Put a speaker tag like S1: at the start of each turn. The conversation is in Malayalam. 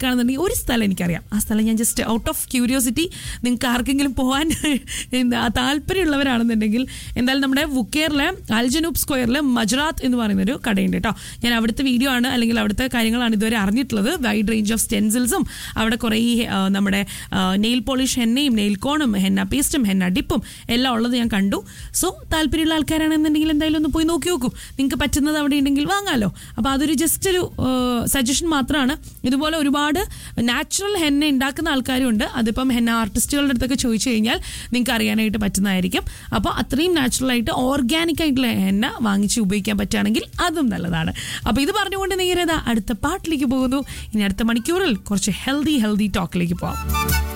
S1: നടക്കുകയാണെന്നുണ്ടെങ്കിൽ ഒരു സ്ഥലം എനിക്കറിയാം ആ സ്ഥലം ഞാൻ ജസ്റ്റ് ഔട്ട് ഓഫ് ക്യൂരിയോസിറ്റി നിങ്ങൾക്ക് ആർക്കെങ്കിലും പോകാൻ എന്താ താല്പര്യമുള്ളവരാണെന്നുണ്ടെങ്കിൽ എന്തായാലും നമ്മുടെ വുക്കേറിലെ അൽജനൂബ് സ്ക്വയറിൽ മജറാത്ത് എന്ന് പറയുന്ന ഒരു കടയുണ്ട് കേട്ടോ ഞാൻ അവിടുത്തെ വീഡിയോ ആണ് അല്ലെങ്കിൽ അവിടുത്തെ കാര്യങ്ങളാണ് ഇതുവരെ അറിഞ്ഞിട്ടുള്ളത് വൈഡ് റേഞ്ച് ഓഫ് സ്റ്റെൻസിൽസും അവിടെ കുറേ ആ, നമ്മുടെ നെയിൽ പോളിഷ് ഹെന്നയും നെയിൽ കോണും ഹെന്ന പേസ്റ്റും ഹെന്ന ഡിപ്പും എല്ലാം ഉള്ളത് ഞാൻ കണ്ടു സോ താല്പര്യമുള്ള ആൾക്കാരാണെന്നുണ്ടെങ്കിൽ എന്തായാലും ഒന്ന് പോയി നോക്കി നോക്കൂ നിങ്ങൾക്ക് പറ്റുന്നത് അവിടെ ഉണ്ടെങ്കിൽ വാങ്ങാമല്ലോ അപ്പോൾ അതൊരു ജസ്റ്റ് ഒരു സജഷൻ മാത്രമാണ് ഇതുപോലെ ഒരുപാട് നാച്ചുറൽ ഹെന്ന ഉണ്ടാക്കുന്ന ആൾക്കാരും ഉണ്ട് അതിപ്പം ഹെന്ന ആർട്ടിസ്റ്റുകളുടെ അടുത്തൊക്കെ ചോദിച്ചു കഴിഞ്ഞാൽ നിങ്ങൾക്ക് അറിയാനായിട്ട് പറ്റുന്നതായിരിക്കും അപ്പോൾ അത്രയും നാച്ചുറലായിട്ട് ഓർഗാനിക് ആയിട്ടുള്ള എണ്ണ വാങ്ങിച്ച് ഉപയോഗിക്കാൻ പറ്റുകയാണെങ്കിൽ അതും നല്ലതാണ് അപ്പോൾ ഇത് പറഞ്ഞുകൊണ്ട് നേരെ ദാ അടുത്ത പാട്ടിലേക്ക് പോകുന്നു ഇനി അടുത്ത മണിക്കൂറിൽ കുറച്ച് ഹെൽത്തി ഹെൽത്തി ടോക്കിലേക്ക് പോകാം